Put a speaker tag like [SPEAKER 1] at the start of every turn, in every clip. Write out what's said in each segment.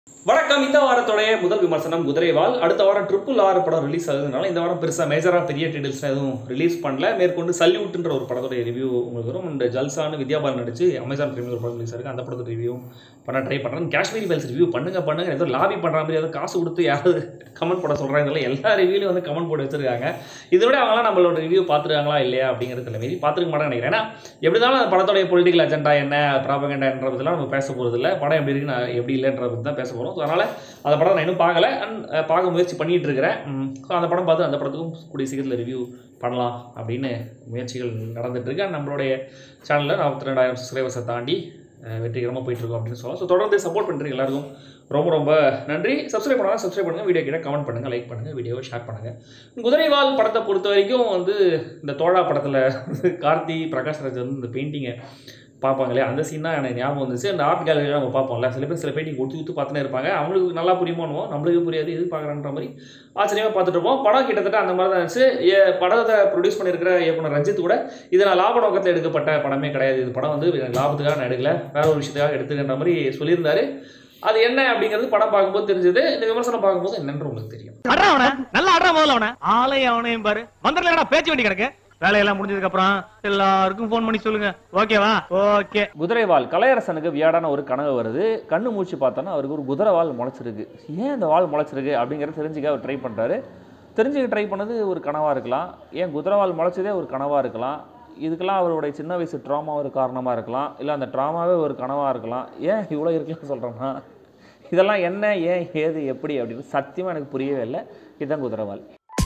[SPEAKER 1] வணக்கம் இந்த வாரத்தோடைய முதல் விமர்சனம் குதிரைவால் அடுத்த வாரம் ட்ரிபிள் ஆர் படம் ரிலீஸ் ஆகுதுனால இந்த வாரம் பெருசாக மேஜராக பெரிய டீடைல்ஸ் எதுவும் ரிலீஸ் பண்ணல மேற்கொண்டு சல்யூட்ன்ற ஒரு படத்தோட ரிவ்யூ உங்களுக்கு வரும் இந்த ஜல்சான்னு வித்யாபாலன் நடிச்சு அமேசான் பிரீமியர் ஒரு படம் ரிலீஸ் ஆயிருக்கு அந்த படத்தோட ரிவ்யூ பண்ண ட்ரை பண்ணுறேன் காஷ்மீரி ஃபைல்ஸ் ரிவ்யூ பண்ணுங்க பண்ணுங்க ஏதோ லாபி பண்ணுற மாதிரி ஏதோ காசு கொடுத்து யாராவது கமெண்ட் போட சொல்கிறாங்க இதெல்லாம் எல்லா ரிவ்யூலையும் வந்து கமெண்ட் போட்டு வச்சிருக்காங்க இதை விட அவங்களாம் நம்மளோட ரிவ்யூ பார்த்துருக்காங்களா இல்லையா அப்படிங்கிறது இல்லை மீறி பார்த்துருக்க மாட்டாங்க நினைக்கிறேன் ஏன்னா எப்படி இருந்தாலும் அந்த படத்தோடைய பொலிட்டிக்கல் அஜெண்டா என்ன ப்ராபகண்டான்றதுலாம் நம்ம பேச போகிறது இல்லை படம் எப்படி இருக்கு நான் எப்படி இல்லைன்றத பற்றி தான் பேச போகிறோம் ஸோ அதனால் அந்த படம் நான் இன்னும் பார்க்கல அண்ட் பார்க்க முயற்சி பண்ணிட்டு இருக்கிறேன் ஸோ அந்த படம் பார்த்து அந்த படத்துக்கும் கூடிய சீக்கிரத்தில் ரிவ்யூ பண்ணலாம் அப்படின்னு முயற்சிகள் நடந்துட்டு இருக்கு And நம்மளுடைய சேனலில் நாற்பத்தி ரெண்டாயிரம் சப்ஸ்கிரைபர்ஸை தாண்டி அஹ், வெற்றிகரமாக போயிட்டு இருக்கோம் அப்படின்னு சொல்லலாம் ஸோ தொடர்ந்து சப்போர்ட் பண்ணுறீங்க எல்லாருக்கும் ரொம்ப ரொம்ப நன்றி சப்ஸ்கிரைப் பண்ணாலும் சப்ஸ்கிரைப் பண்ணுங்கள் வீடியோ கீழே கமெண்ட் பண்ணுங்கள் லைக் பண்ணுங்கள் வீடியோவை ஷேர் பண்ணுங்கள் குதிரைவால் படத்தை பொறுத்த வரைக்கும் வந்து இந்த தோழா படத்தில் கார்த்தி பிரகாஷ் ராஜ் வந்து இந்த பெயிண்டிங்கை பார்ப்பாங்களே அந்த சீன் தான் எனக்கு ஞாபகம் வந்துச்சு அந்த ஆர்ட் கேலரியில் நம்ம பார்ப்போம்ல சில பேர் சில பெயிண்டிங் கொடுத்து கொடுத்து பார்த்துனே இருப்பாங்க அவங்களுக்கு நல்லா புரியுமோனுவோம் நம்மளுக்கு புரியாது எது பார்க்குறான்ற மாதிரி ஆச்சரியமாக பார்த்துட்டு இருப்போம் படம் கிட்டத்தட்ட அந்த மாதிரி தான் இருந்துச்சு ஏ படத்தை ப்ரொடியூஸ் பண்ணியிருக்கிற இயக்குனர் ரஞ்சித் கூட இது நான் லாப நோக்கத்தில் எடுக்கப்பட்ட படமே கிடையாது இது படம் வந்து எனக்கு லாபத்துக்காக நான் எடுக்கல வேற ஒரு விஷயத்துக்காக எடுத்துக்கின்ற மாதிரி சொல்லியிருந்தாரு அது என்ன அப்படிங்கிறது படம் பார்க்கும்போது தெரிஞ்சது இந்த விமர்சனம் பார்க்கும்போது என்னன்னு உங்களுக்கு தெரியும்
[SPEAKER 2] அட்ரா அவன நல்லா அட்ரா முதல்ல அவன ஆளை அவனையும் பாரு வந்துடலடா பேச்சு வேண்டி கிடக்கு வேலையெல்லாம் முடிஞ்சதுக்கு அப்புறம் எல்லாருக்கும் ஃபோன் பண்ணி சொல்லுங்க ஓகேவா ஓகே
[SPEAKER 1] குதிரைவால் கலையரசனுக்கு வியாடான ஒரு கனவு வருது கண்ணு மூச்சு பார்த்தோன்னா அவருக்கு ஒரு குதிரை வால் முளைச்சிருக்கு ஏன் இந்த வால் முளைச்சிருக்கு அப்படிங்கிறத தெரிஞ்சுக்க அவர் ட்ரை பண்ணுறாரு தெரிஞ்சுக்க ட்ரை பண்ணது ஒரு கனவாக இருக்கலாம் ஏன் குதிரை வால் முளைச்சதே ஒரு கனவாக இருக்கலாம் இதுக்கெல்லாம் அவருடைய சின்ன வயசு ட்ராமா ஒரு காரணமாக இருக்கலாம் இல்லை அந்த ட்ராமாவே ஒரு கனவாக இருக்கலாம் ஏன் இவ்வளோ இருக்குன்னு சொல்கிறேன்னா இதெல்லாம் என்ன ஏன் ஏது எப்படி அப்படின்னு சத்தியமாக எனக்கு புரியவே இல்லை இதுதான் குதிரைவால்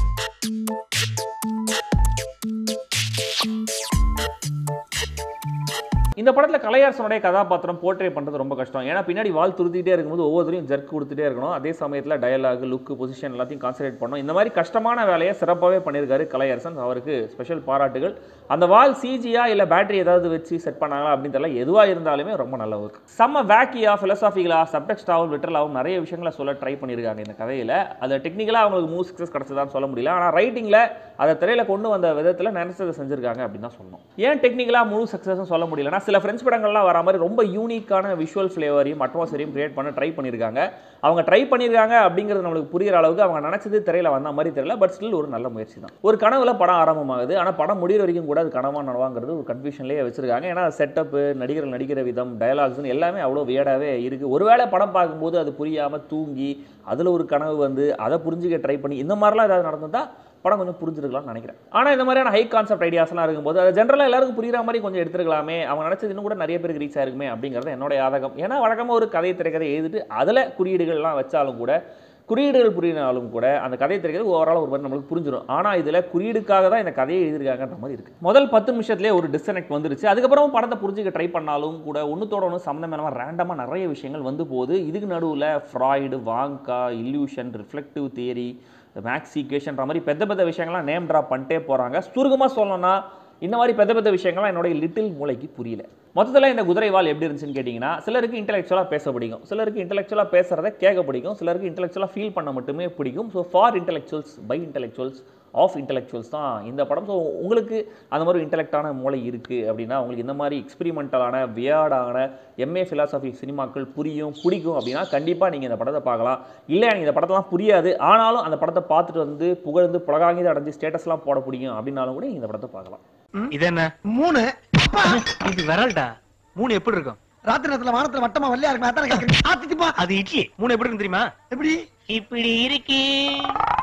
[SPEAKER 1] இந்த படத்தில் கலையரசனுடைய கதாபாத்திரம் போர்ட்ரே பண்ணுறது ரொம்ப கஷ்டம் ஏன்னா பின்னாடி வால் துருத்திட்டே இருக்கும்போது ஒவ்வொருத்தரையும் ஜர்க் கொடுத்துட்டே இருக்கணும் அதே சமயத்தில் டயலாக் லுக்கு பொசிஷன் எல்லாத்தையும் கான்சன்ட்ரேட் பண்ணணும் இந்த மாதிரி கஷ்டமான வேலையை சிறப்பாகவே பண்ணியிருக்காரு கலையரசன் அவருக்கு ஸ்பெஷல் பாராட்டுகள் அந்த வால் சிஜியா இல்லை பேட்டரி ஏதாவது வச்சு செட் பண்ணாங்களா அப்படின்னு தெரியல எதுவாக இருந்தாலுமே ரொம்ப நல்ல ஒர்க் செம்ம வேக்கியா ஃபிலசாஃபிகளா சப்டெக்ஸ்டாகவும் லிட்டரலாகவும் நிறைய விஷயங்களை சொல்ல ட்ரை பண்ணியிருக்காங்க இந்த கதையில் அதை டெக்னிக்கலாக அவங்களுக்கு மூவ் சக்ஸஸ் கிடச்சதான்னு சொல்ல முடியல ஆனால் ரைட்டிங்கில் அதை திரையில கொண்டு வந்த விதத்தில் நினைச்சதை செஞ்சிருக்காங்க அப்படின்னு தான் சொல்லணும் ஏன் டெக்னிக்கலாக முழு சக்ஸஸும் சொல்ல முடியலன்னா சில ஃப்ரெண்ட்ஸ் படங்கள்லாம் வர மாதிரி ரொம்ப யூனிக்கான விஷுவல் ஃப்ளேவரையும் அட்மாஸ்ஃபியரையும் கிரியேட் பண்ண ட்ரை பண்ணியிருக்காங்க அவங்க ட்ரை பண்ணியிருக்காங்க அப்படிங்கிறது நம்மளுக்கு புரியுற அளவுக்கு அவங்க நினச்சது திரையில வந்த மாதிரி தெரியல பட் ஸ்டில் ஒரு நல்ல முயற்சி தான் ஒரு கனவுல படம் ஆரம்பமாகுது ஆனால் படம் முடிகிற வரைக்கும் கூட அது கனவா நனவாங்கிறது ஒரு கன்ஃபியூஷன்லேயே வச்சிருக்காங்க ஏன்னா செட்டப்பு நடிகர்கள் நடிக்கிற விதம் டயலாக்ஸ்னு எல்லாமே அவ்வளோ வியடாகவே இருக்குது ஒருவேளை படம் பார்க்கும்போது அது புரியாமல் தூங்கி அதில் ஒரு கனவு வந்து அதை புரிஞ்சுக்க ட்ரை பண்ணி இந்த மாதிரிலாம் ஏதாவது நடந்திருந்தா படம் கொஞ்சம் புரிஞ்சிருக்கலாம்னு நினைக்கிறேன் ஆனால் இந்த மாதிரியான ஹை கான்செப்ட் ஐடியாஸ்லாம் இருக்கும்போது அது ஜென்ரலாக எல்லாருக்கும் புரியுற மாதிரி கொஞ்சம் எடுத்துருக்கலாமே அவங்க நினச்சது இன்னும் கூட நிறைய பேருக்கு ரீச் ஆயிருக்குமே அப்படிங்கிறது என்னோட யாதகம் ஏன்னா வழக்கமாக ஒரு கதை திரைக்கதை எழுதிட்டு அதில் குறியீடுகள்லாம் வச்சாலும் கூட குறியீடுகள் புரியினாலும் கூட அந்த கதை திரைக்கிறது ஓவரால் ஒரு மாதிரி நம்மளுக்கு புரிஞ்சிடும் ஆனால் இதில் குறியீடுக்காக தான் இந்த கதையை எழுதியிருக்காங்கன்ற மாதிரி இருக்குது முதல் பத்து நிமிஷத்துலேயே ஒரு டிஸ்கனெக்ட் வந்துருச்சு அதுக்கப்புறம் படத்தை புரிஞ்சுக்க ட்ரை பண்ணாலும் கூட ஒன்றுத்தோட ஒன்று சம்மந்தம் இல்லாமல் ரேண்டமாக நிறைய விஷயங்கள் வந்து போகுது இதுக்கு நடுவில் ஃப்ராய்டு வாங்கா இல்யூஷன் ரிஃப்ளெக்டிவ் தியரி மேக்ஸ் ஈக்குவேஷன்ற மாதிரி பெத்த பெத்த விஷயங்கள்லாம் நேம் ட்ராப் பண்ணிட்டே போகிறாங்க சுருக்கமாக சொல்லணும்னா இந்த மாதிரி பெத்த பெத்த விஷயங்கள்லாம் என்னுடைய லிட்டில் மூளைக்கு புரியல மொத்தத்தில் இந்த குதிரைவால் எப்படி இருந்துச்சுன்னு கேட்டிங்கன்னா சிலருக்கு இன்டெலெக்சுவலாக பேச பிடிக்கும் சிலருக்கு இன்டெலெக்சுவலாக பேசுகிறத கேட்க பிடிக்கும் சிலருக்கு இன்டெலெக்சுவலாக ஃபீல் பண்ண மட்டுமே பிடிக்கும் so for intellectuals by intellectuals of intellectuals தான் இந்த படம் ஸோ உங்களுக்கு அந்த மாதிரி இன்டெலெக்டான மூளை இருக்குது அப்படின்னா உங்களுக்கு இந்த மாதிரி எக்ஸ்பெரிமெண்டலான வியார்டான எம்ஏ ஃபிலாசபி சினிமாக்கள் புரியும் பிடிக்கும் அப்படின்னா கண்டிப்பாக நீங்கள் இந்த படத்தை பார்க்கலாம் இல்லை எனக்கு இந்த படத்தெல்லாம் புரியாது ஆனாலும் அந்த படத்தை பார்த்துட்டு வந்து புகழ்ந்து புலகாங்கி அடைஞ்சு ஸ்டேட்டஸ்லாம் போட பிடிக்கும் அப்படின்னாலும் கூட நீங்கள் இந்த படத்தை பார்க்கலாம்
[SPEAKER 2] இது என்ன
[SPEAKER 3] மூணு அப்பா
[SPEAKER 2] இது விரல்டா மூணு எப்படி இருக்கும்
[SPEAKER 3] ராத்திரி நேரத்துல வானத்துல வட்டமா வல்லையா இருக்கு அதான் கேக்குறேன் ஆத்திச்சுப்பா
[SPEAKER 2] அது இட்லி மூணு எப்படி இருக்கும் தெரியுமா
[SPEAKER 3] எப்படி
[SPEAKER 2] இப்படி இருக்கு